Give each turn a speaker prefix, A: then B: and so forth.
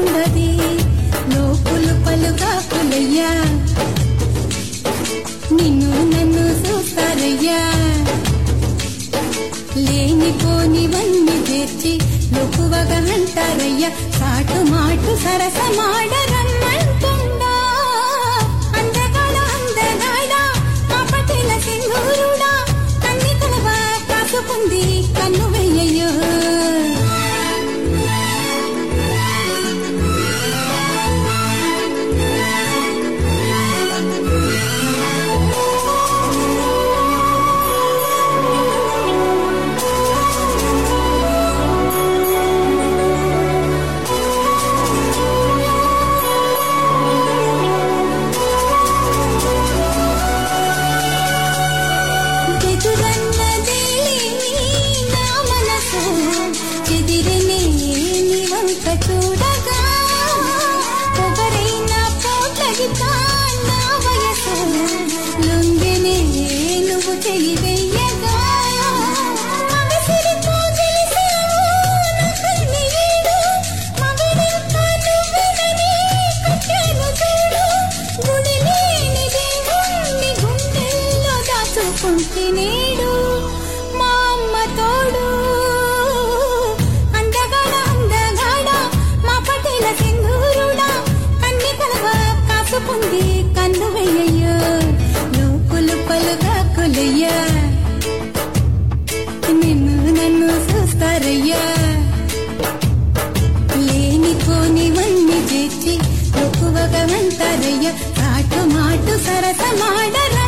A: కొండది లోపులు పలుగా పులయ్యా నిన్ను నన్ను చూస్తారయ్యా లేనిపోనివన్నీ చేర్చి లోకువగా అంటారయ్యా సాటు మాటు సరసమాడ రమ్మంటుండా అందగాడ అందగాడ మా పటేల సింధూరుడా కన్ని కలవ కాసుకుంది కన్ను వెయ్యయ్యో ఎదురన్నదేలేని నా మనసు ఎదిరినే నీ వంక చూడగా పొగరైన పోట్లగితా నా వయసు లొంగినే నువ్వు చెయ్యి వెయ్యగా మగసిరితో గెలిసావు నా కన్ని వీడు మగడింక నువ్వెనని కట్టాను చూడు గుడి లేని దేవుణ్ణి గుండెల్లో దాచుకుంటే నేడు మా అమ్మ తోడు అందగాడ అందగాడ మా పటేల సింధూరుడా కన్ని కలవ కాసుకుంది కన్ను వెయ్యయ్యో లోకులు పలుగా కొలయ్యా నిన్ను నన్ను చూస్తారయ్యా లేనిపోనివన్నీ చేర్చి ఎక్కువగా అంటారయ్యా కాటు మాటు సరసమాడరా